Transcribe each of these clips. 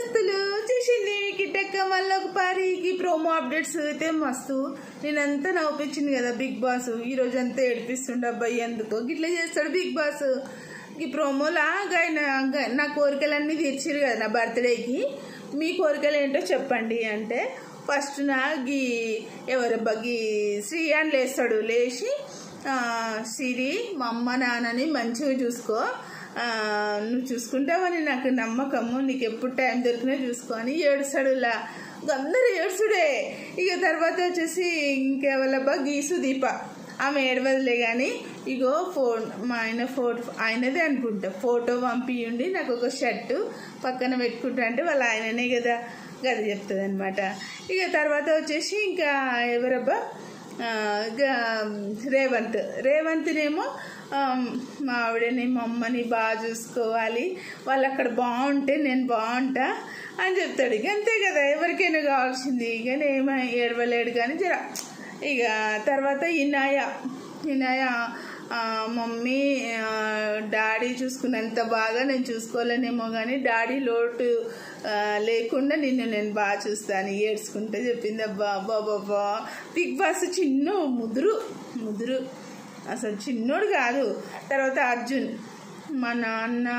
దోస్తులు చేసింది కిట్టక్క మళ్ళీ ఒక పారికి ప్రోమో అప్డేట్స్ అయితే మస్తు నేనంతా నవ్వుపించింది కదా బిగ్ బాస్ ఈ రోజు అంతా ఏడిపిస్తుండే అబ్బాయి ఎందుకో గిట్లా చేస్తాడు బిగ్ బాస్ ఈ ప్రోమోలా గాయన గా- నా కోరికలన్నీ తీర్చిరు కదా నా బర్త్డేకి మీ కోరికలు ఏంటో చెప్పండి అంటే ఫస్ట్ నా గీ ఎవరబ్బా గీ శ్రీయాన్ లేస్తాడు లేచి ఆ, సిరి మా అమ్మ నాన్నని మంచిగా చూసుకో ఆ, నువ్వు చూసుకుంటావని నాకు నమ్మకము నీకు ఎప్పుడు టైం దొరికినా చూసుకో అని ఏడుస్తాడు ఇలా అందరూ ఏడుసుడే ఇక తర్వాత వచ్చేసి ఇంకెవరబ్బా గీసు దీప ఆమె ఏడవదులే కానీ ఇగో ఫోన్ మా ఆయన ఫోటో ఆయనదే అనుకుంటా ఫోటో పంపియండి నాకు ఒక షర్టు పక్కన పెట్టుకుంటా అంటే వాళ్ళ ఆయననే కదా గది చెప్తుంది అనమాట ఇక తర్వాత వచ్చేసి ఇంకా ఎవరబ్బా ఆ, గ- రేవంత్ రేవంత్నేమో ఆ, మా ఆవిడని మా అమ్మని బాగా చూసుకోవాలి వాళ్ళు అక్కడ బాగుంటే నేను బాగుంటా అని చెప్తాడు ఇక అంతే కదా ఎవరికైనా కావాల్సింది ఇక నేమ ఏడవలేడు కానీ జర ఇక తర్వాత ఇనాయ ఇనాయ ఆ, మమ్మీ ఆ, డాడీ చూసుకున్నంత బాగా నేను చూసుకోలేనేమో కానీ డాడీ లోటు ఆ, లేకుండా నిన్ను నేను బాగా చూస్తాను ఏడ్చుకుంటే చెప్పింది అబ్బా అబ్బా అబ్బా బిగ్ బాస్ చిన్న ముదురు ముదురు అసలు చిన్నోడు కాదు తర్వాత అర్జున్ మా నాన్న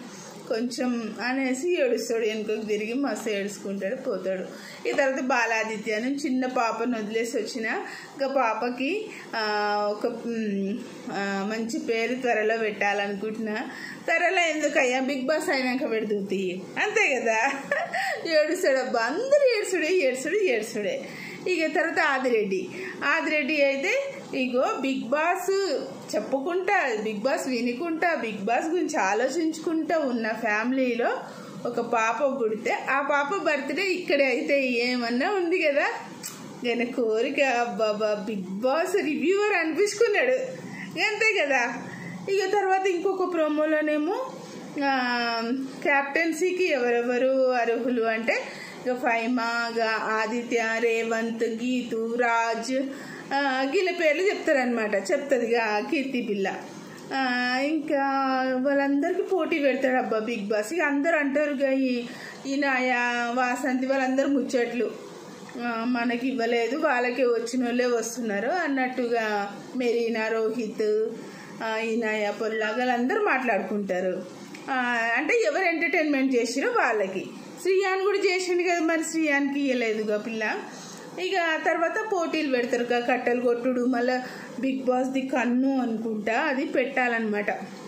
కొంచెం అనేసి ఏడుస్తాడు వెనుకకు తిరిగి మస్తు ఏడుచుకుంటాడు పోతాడు ఈ తర్వాత బాలాదిత్య అని చిన్న పాపను వదిలేసి వచ్చిన ఇంకా పాపకి ఆ, ఒక మ్, ఆ, మంచి పేరు త్వరలో పెట్టాలనుకుంటున్నా త్వరలో ఎందుకయ్యా బిగ్ బాస్ అయినాక పెడుతుంది అంతే కదా ఏడుస్తాడు అబ్బా అందరూ ఏడుసుడే ఏడుసుడు ఏడుసుడే ఇక తర్వాత ఆదిరెడ్డి ఆదిరెడ్డి అయితే ఇగో బిగ్ బాస్ చెప్పుకుంటా బిగ్ బాస్ వినుకుంటా బిగ్ బాస్ గురించి ఆలోచించుకుంటా ఉన్న ఫ్యామిలీలో ఒక పాప పుడితే ఆ పాప బర్త్డే ఇక్కడే అయితే ఏమన్నా ఉంది కదా నేను కోరిక బాబా బిగ్ బాస్ రివ్యూవర్ అనిపించుకున్నాడు అంతే కదా ఇక తర్వాత ఇంకొక ప్రోమోలోనేమో ఆ, క్యాప్టెన్సీకి ఎవరెవరు అర్హులు అంటే ఇక ఫైమా గా ఆదిత్య రేవంత్ గీతు రాజ్ ఆ, వీళ్ళ పేర్లు చెప్తారనమాట చెప్తుంది ఇక కీర్తి పిల్ల ఆ, ఇంకా వాళ్ళందరికీ పోటీ పెడతాడు అబ్బా బిగ్ బాస్ ఇక అందరూ అంటారు ఇక ఈ ఈనాయ వాసంతి వాళ్ళందరూ ముచ్చట్లు ఆ, మనకి ఇవ్వలేదు వాళ్ళకే వచ్చిన వాళ్ళే వస్తున్నారు అన్నట్టుగా మెరీనా రోహిత్ ఆ, ఈనాయ పొల్లా వాళ్ళందరూ మాట్లాడుకుంటారు ఆ, అంటే ఎవరు ఎంటర్టైన్మెంట్ చేసిరో వాళ్ళకి శ్రీయాన్ కూడా చేసిండు కదా మరి శ్రీయాన్కి ఇవ్వలేదుగా పిల్ల ఇక తర్వాత పోటీలు పెడతారు ఇక కట్టెలు కొట్టుడు మళ్ళీ బిగ్ బాస్ ది కన్ను అనుకుంటా అది పెట్టాలన్నమాట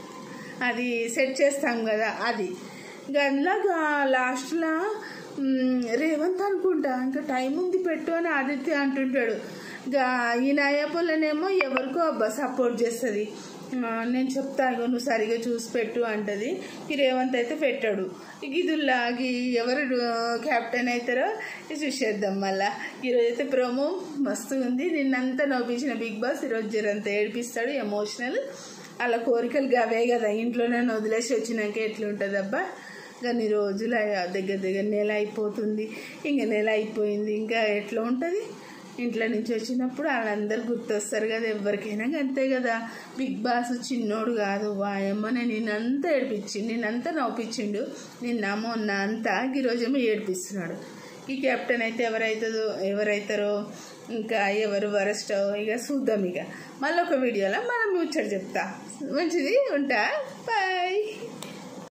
అది సెట్ చేస్తాం కదా అది ఇక అలాగా లాస్ట్లో రేవంత్ అనుకుంటా ఇంకా టైం ఉంది పెట్టు అని ఆదిత్య అంటుంటాడు ఇక ఈ నాయపులనేమో ఎవరికో అబ్బా సపోర్ట్ చేస్తుంది ఆ, నేను చెప్తా ఇగో నువ్వు సరిగా చూసి పెట్టు అంటది ఈ రేవంత్ అయితే పెట్టాడు ఇక ఇదిలాగి ఎవరు కెప్టెన్ అవుతారో ఇది చూసేద్దాం మళ్ళా ఈరోజు అయితే ప్రోమో మస్తు ఉంది నిన్నంతా నవ్వించిన బిగ్ బాస్ ఈరోజు జరంతా ఏడిపిస్తాడు ఎమోషనల్ అలా కోరికలు అవే కదా ఇంట్లోనే వదిలేసి వచ్చినాక ఎట్లుంటుంది అబ్బా కానీ రోజులు అయ్యా- దగ్గర దగ్గర నెల అయిపోతుంది ఇంకా నెల అయిపోయింది ఇంకా ఎట్లా ఉంటుంది ఇంట్లో నుంచి వచ్చినప్పుడు వాళ్ళందరూ గుర్తొస్తారు కదా ఎవరికైనా అంతే కదా బిగ్ బాస్ చిన్నోడు కాదు వాయమ్మ నేను నిన్నంతా ఏడిపించి నిన్నంతా నవ్వుపించిండు నిన్న మొన్న అంతా ఈరోజేమో ఏడిపిస్తున్నాడు ఈ కెప్టెన్ అయితే ఎవరైతుందో ఎవరైతారో ఇంకా ఎవరు వరస్టో ఇక చూద్దాం ఇక మళ్ళీ ఒక వీడియోలో మనం ముచ్చట చెప్తా మంచిది ఉంటా బాయ్